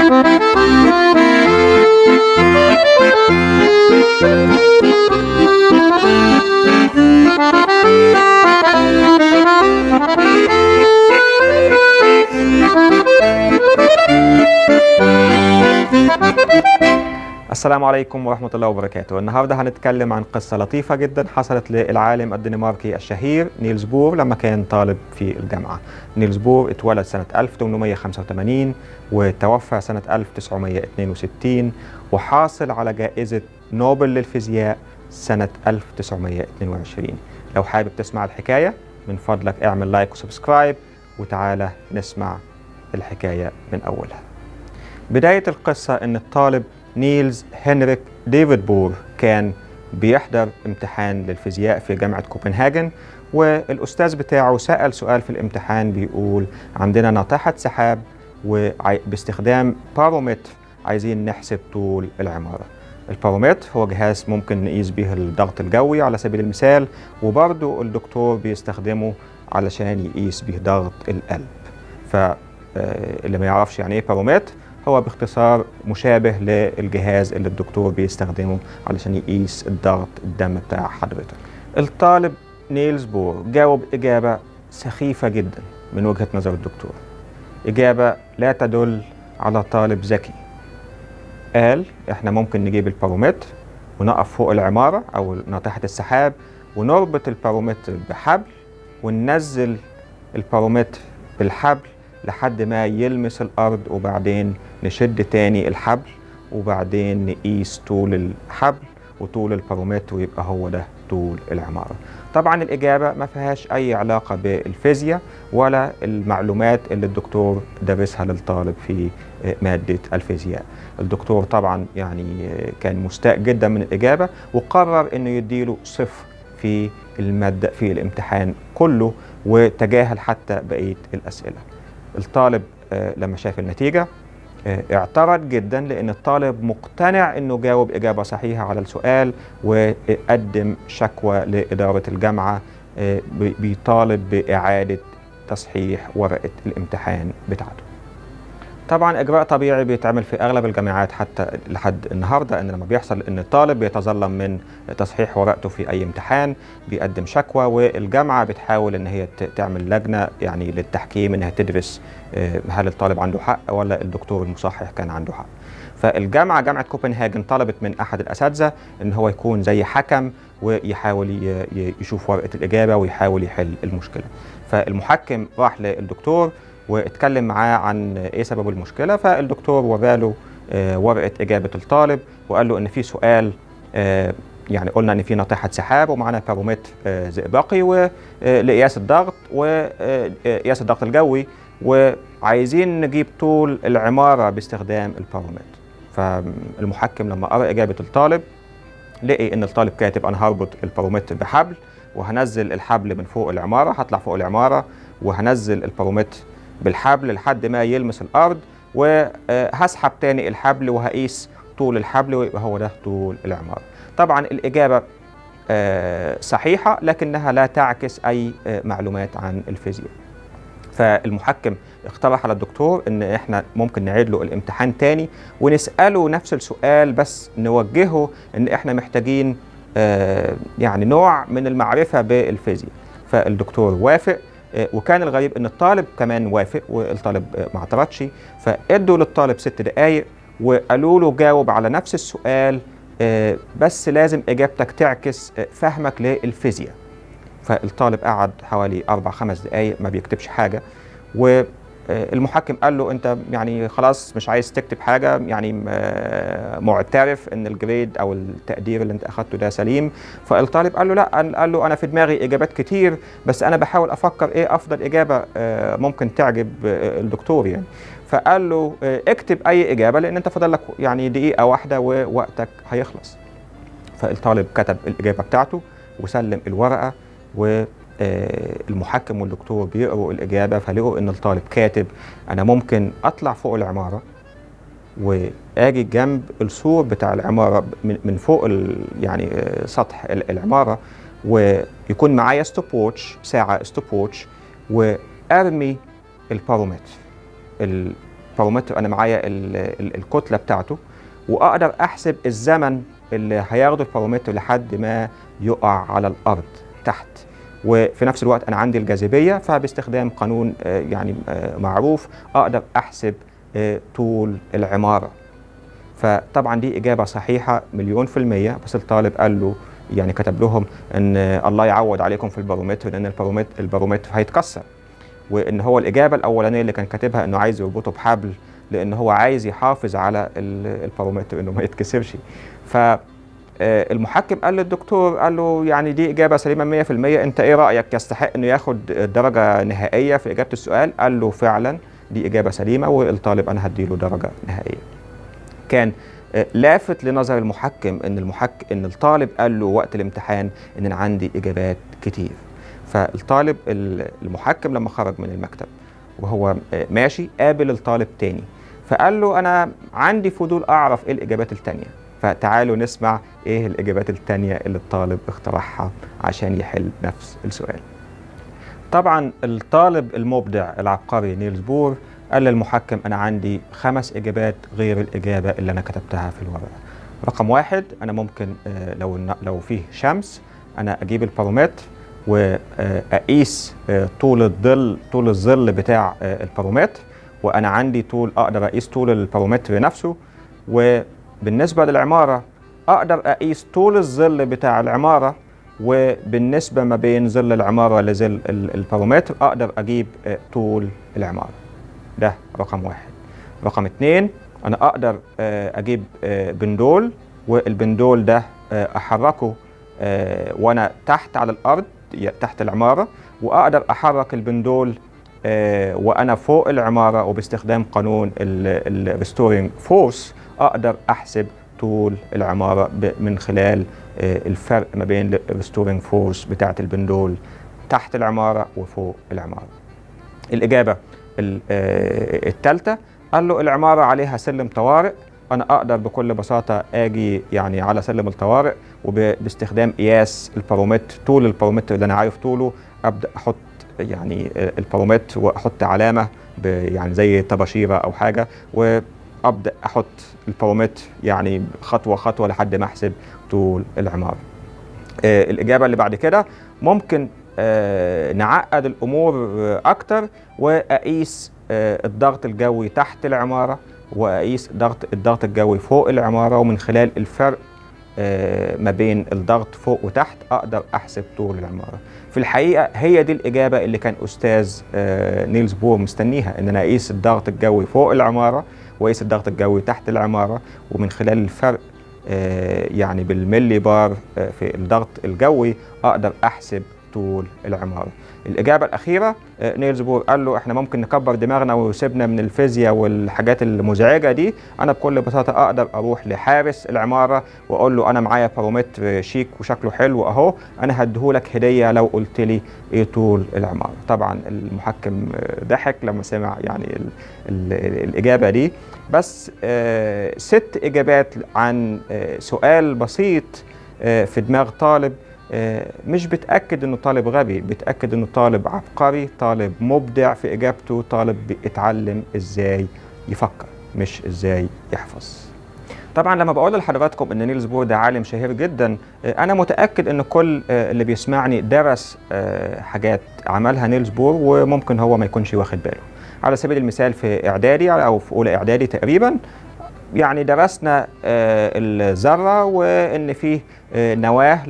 السلام عليكم ورحمة الله وبركاته النهاردة هنتكلم عن قصة لطيفة جدا حصلت للعالم الدنماركي الشهير نيلز بور لما كان طالب في الجامعة نيلز بور اتولد سنة 1885 وتوفى سنة 1962 وحاصل على جائزة نوبل للفيزياء سنة 1922 لو حابب تسمع الحكاية من فضلك اعمل لايك وسبسكرايب وتعالى نسمع الحكاية من أولها بداية القصة أن الطالب نيلز هنريك ديفيد بور كان بيحضر امتحان للفيزياء في جامعة كوبنهاجن والأستاذ بتاعه سأل سؤال في الامتحان بيقول عندنا ناطحة سحاب وباستخدام بارومتر عايزين نحسب طول العمارة البارومتر هو جهاز ممكن نقيس به الضغط الجوي على سبيل المثال وبرضه الدكتور بيستخدمه علشان يقيس به ضغط القلب فاللي ما يعرفش يعني ايه بارومتر هو باختصار مشابه للجهاز اللي الدكتور بيستخدمه علشان يقيس الضغط الدم بتاع حضرتك الطالب نيلز بور جاوب إجابة سخيفة جدا من وجهة نظر الدكتور إجابة لا تدل على طالب ذكي قال إحنا ممكن نجيب البارومتر ونقف فوق العمارة أو ناطحة السحاب ونربط البارومتر بحبل وننزل البارومتر بالحبل لحد ما يلمس الأرض وبعدين نشد تاني الحبل وبعدين نقيس طول الحبل وطول البارومتر ويبقى هو ده طول العمارة طبعا الإجابة ما فيهاش أي علاقة بالفيزياء ولا المعلومات اللي الدكتور درسها للطالب في مادة الفيزياء الدكتور طبعا يعني كان مستاء جدا من الإجابة وقرر أنه يديله صفر في المادة في الامتحان كله وتجاهل حتى بقية الأسئلة الطالب لما شاف النتيجة اعترض جدا لأن الطالب مقتنع أنه جاوب إجابة صحيحة على السؤال وقدم شكوى لإدارة الجامعة بيطالب بإعادة تصحيح ورقة الامتحان بتاعته طبعا اجراء طبيعي بيتعمل في اغلب الجامعات حتى لحد النهارده ان لما بيحصل ان الطالب بيتظلم من تصحيح ورقته في اي امتحان بيقدم شكوى والجامعه بتحاول ان هي تعمل لجنه يعني للتحكيم انها تدرس هل الطالب عنده حق ولا الدكتور المصحح كان عنده حق. فالجامعه جامعه كوبنهاجن طلبت من احد الاساتذه ان هو يكون زي حكم ويحاول يشوف ورقه الاجابه ويحاول يحل المشكله. فالمحكم راح للدكتور واتكلم معاه عن ايه سبب المشكله فالدكتور وراله آه ورقه اجابه الطالب وقال له ان في سؤال آه يعني قلنا ان في ناطحه سحاب ومعانا بارومتر آه زئبقي ولقياس الضغط وقياس الضغط الجوي وعايزين نجيب طول العماره باستخدام البارومتر فالمحكم لما قرا اجابه الطالب لقي ان الطالب كاتب انا هربط البارومتر بحبل وهنزل الحبل من فوق العماره هطلع فوق العماره وهنزل البارومتر بالحبل لحد ما يلمس الارض وهسحب تاني الحبل وهقيس طول الحبل ويبقى هو ده طول العماره. طبعا الاجابه صحيحه لكنها لا تعكس اي معلومات عن الفيزياء. فالمحكم اقترح على الدكتور ان احنا ممكن نعيد له الامتحان تاني ونساله نفس السؤال بس نوجهه ان احنا محتاجين يعني نوع من المعرفه بالفيزياء. فالدكتور وافق وكان الغريب ان الطالب كمان وافق والطالب ما اعترضش فادوا للطالب ست دقائق وقالوا له جاوب على نفس السؤال بس لازم اجابتك تعكس فهمك للفيزياء فالطالب قعد حوالي اربع خمس دقائق ما بيكتبش حاجه والمحكم قال له انت يعني خلاص مش عايز تكتب حاجه يعني معترف ان الجريد او التقدير اللي انت اخدته ده سليم فالطالب قال له لا قال له انا في دماغي اجابات كتير بس انا بحاول افكر ايه افضل اجابه ممكن تعجب الدكتور يعني فقال له اكتب اي اجابه لان انت فاضل لك يعني دقيقه واحده ووقتك هيخلص فالطالب كتب الاجابه بتاعته وسلم الورقه و المحكم والدكتور بيقروا الإجابة فلقوا إن الطالب كاتب أنا ممكن أطلع فوق العمارة وآجي جنب السور بتاع العمارة من فوق يعني سطح العمارة ويكون معايا ستوب ووتش ساعة ستوب ووتش وأرمي البارومتر بارومتر انا معايا الكتله بتاعته واقدر احسب الزمن اللي هياخده البارومتر لحد ما يقع على الارض تحت وفي نفس الوقت انا عندي الجاذبيه فباستخدام قانون يعني معروف اقدر احسب طول العماره فطبعا دي اجابه صحيحه مليون في الميه بس الطالب قال له يعني كتب لهم ان الله يعوض عليكم في البارومتر لان البارومتر البارومتر هيتكسر وان هو الاجابه الاولانيه اللي كان كاتبها انه عايز يربطه بحبل لان هو عايز يحافظ على البارومتر انه ما يتكسرش ف المحكم قال للدكتور قال له يعني دي اجابه سليمه 100% انت ايه رايك يستحق انه ياخد درجه نهائيه في اجابه السؤال قال له فعلا دي اجابه سليمه والطالب انا هديله درجه نهائيه كان لافت لنظر المحكم ان المحك ان الطالب قال له وقت الامتحان ان انا عندي اجابات كتير فالطالب المحكم لما خرج من المكتب وهو ماشي قابل الطالب تاني فقال له انا عندي فضول اعرف ايه الاجابات التانيه فتعالوا نسمع ايه الاجابات التانيه اللي الطالب اخترعها عشان يحل نفس السؤال طبعا الطالب المبدع العبقري نيلز بور قال للمحكم انا عندي خمس اجابات غير الاجابه اللي انا كتبتها في الورقه رقم واحد انا ممكن لو لو فيه شمس انا اجيب البارومتر واقيس طول الظل طول الظل بتاع البارومتر وانا عندي طول اقدر اقيس طول البارومتر نفسه وبالنسبه للعماره اقدر اقيس طول الظل بتاع العماره وبالنسبه ما بين ظل العماره لظل البارومتر اقدر اجيب طول العماره ده رقم واحد رقم اتنين انا اقدر اجيب بندول والبندول ده احركه وانا تحت على الارض تحت العماره واقدر احرك البندول وانا فوق العماره وباستخدام قانون الريستورينج فورس اقدر احسب طول العماره من خلال الفرق ما بين الريستورينج فورس بتاعه البندول تحت العماره وفوق العماره الاجابه الثالثه قال له العماره عليها سلم طوارئ انا اقدر بكل بساطه اجي يعني على سلم الطوارئ وباستخدام قياس البارومتر طول البارومتر اللي انا عارف طوله ابدا احط يعني البارومتر واحط علامه يعني زي طباشيره او حاجه وابدا احط البارومتر يعني خطوه خطوه لحد ما احسب طول العماره. آه الاجابه اللي بعد كده ممكن آه نعقد الامور اكتر واقيس آه الضغط الجوي تحت العماره واقيس ضغط الضغط الجوي فوق العماره ومن خلال الفرق ما بين الضغط فوق وتحت اقدر احسب طول العماره. في الحقيقه هي دي الاجابه اللي كان استاذ نيلز بور مستنيها ان انا اقيس الضغط الجوي فوق العماره واقيس الضغط الجوي تحت العماره ومن خلال الفرق يعني بالملي بار في الضغط الجوي اقدر احسب طول العماره. الاجابه الاخيره نيلز بور قال له احنا ممكن نكبر دماغنا ويسيبنا من الفيزياء والحاجات المزعجه دي انا بكل بساطه اقدر اروح لحارس العماره واقول له انا معايا بارومتر شيك وشكله حلو اهو انا هديهولك هديه لو قلت لي ايه طول العماره طبعا المحكم ضحك لما سمع يعني ال ال الاجابه دي بس آه ست اجابات عن آه سؤال بسيط آه في دماغ طالب مش بتأكد انه طالب غبي بتأكد انه طالب عبقري طالب مبدع في اجابته طالب بيتعلم ازاي يفكر مش ازاي يحفظ طبعا لما بقول لحضراتكم ان نيلز بور ده عالم شهير جدا انا متاكد ان كل اللي بيسمعني درس حاجات عملها نيلز بور وممكن هو ما يكونش واخد باله على سبيل المثال في اعدادي او في اولى اعدادي تقريبا يعني درسنا الذره وان فيه نواه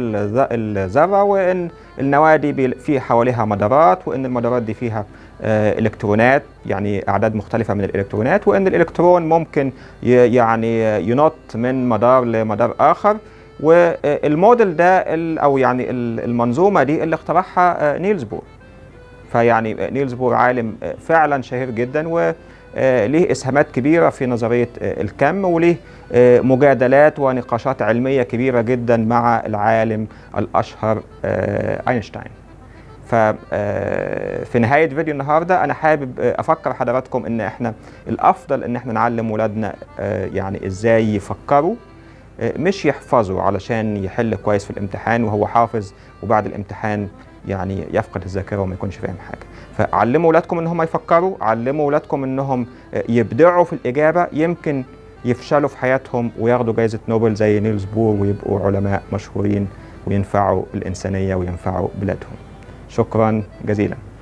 للذره وان النواه دي في حواليها مدارات وان المدارات دي فيها الكترونات يعني اعداد مختلفه من الالكترونات وان الالكترون ممكن يعني ينط من مدار لمدار اخر والموديل ده او يعني المنظومه دي اللي اخترعها نيلز بور فيعني نيلز بور عالم فعلا شهير جدا و ليه اسهامات كبيره في نظريه الكم وليه مجادلات ونقاشات علميه كبيره جدا مع العالم الاشهر اينشتاين. ففي نهايه فيديو النهارده انا حابب افكر حضراتكم ان احنا الافضل ان احنا نعلم ولادنا يعني ازاي يفكروا مش يحفظوا علشان يحل كويس في الامتحان وهو حافظ وبعد الامتحان يعني يفقد الذاكره وما يكونش فاهم حاجه فعلموا اولادكم ان هم يفكروا علموا اولادكم انهم يبدعوا في الاجابه يمكن يفشلوا في حياتهم وياخدوا جائزه نوبل زي نيلز بور ويبقوا علماء مشهورين وينفعوا الانسانيه وينفعوا بلادهم شكرا جزيلا